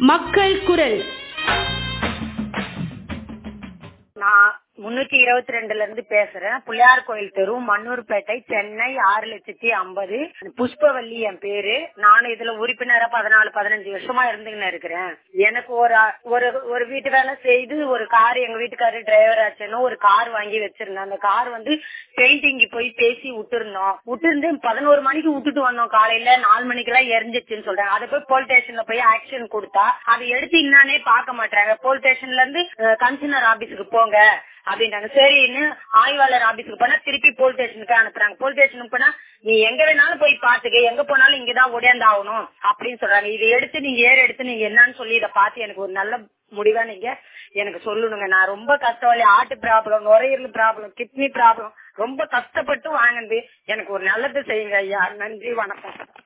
மக்கள் குரல் நான் முன்னூத்தி இருபத்தி ரெண்டுல இருந்து பேசுறேன் பிள்ளையார் கோயில் தெரு மண்ணூர்பேட்டை சென்னை ஆறு லட்சத்தி ஐம்பது புஷ்பவல்லி என் பேரு நானும் இதுல உறுப்பினரா பதினாலு பதினஞ்சு வருஷமா இருந்துன்னு இருக்கிறேன் எனக்கு ஒரு ஒரு ஒரு வீட்டு வேலை செய்து ஒரு கார் எங்க வீட்டுக்காரரு டிரைவர் ஆச்சுன்னு ஒரு கார் வாங்கி வச்சிருந்தேன் அந்த கார் வந்து பெயிண்டிங்க்கு போய் பேசி விட்டுருந்தோம் விட்டுருந்து பதினோரு மணிக்கு விட்டுட்டு வந்தோம் காலையில நாலு மணிக்கு எல்லாம் எரிஞ்சிச்சுன்னு சொல்றாங்க அதை போய் போலீஸ் ஸ்டேஷன்ல போய் ஆக்ஷன் கொடுத்தா அதை எடுத்து என்னானே பார்க்க மாட்டாங்க போலீஸ் ஸ்டேஷன்ல இருந்து கமிஷனர் ஆபீஸுக்கு போங்க அப்படின்றாங்க சரின்னு ஆய்வாளர் ஆபீஸுக்கு போனா திருப்பி போலீஸ் ஸ்டேஷனுக்கு அனுப்புறாங்க போலீஸ் ஸ்டேஷனுக்கு போனா நீ எங்க வேணாலும் போய் பாத்துக்க எங்க போனாலும் இங்கதான் உடையாந்து ஆகணும் அப்படின்னு சொல்றாங்க இதை எடுத்து நீங்க ஏற எடுத்து நீங்க என்னன்னு சொல்லி இதை பார்த்து எனக்கு ஒரு நல்ல முடிவா நீங்க எனக்கு சொல்லணுங்க நான் ரொம்ப கஷ்டவழி ஆட்டு ப்ராப்ளம் நுரையீரல் ப்ராப்ளம் கிட்னி ப்ராப்ளம் ரொம்ப கஷ்டப்பட்டு வாங்கினது எனக்கு ஒரு நல்லது செய்யுங்க ஐயா நன்றி வணக்கம்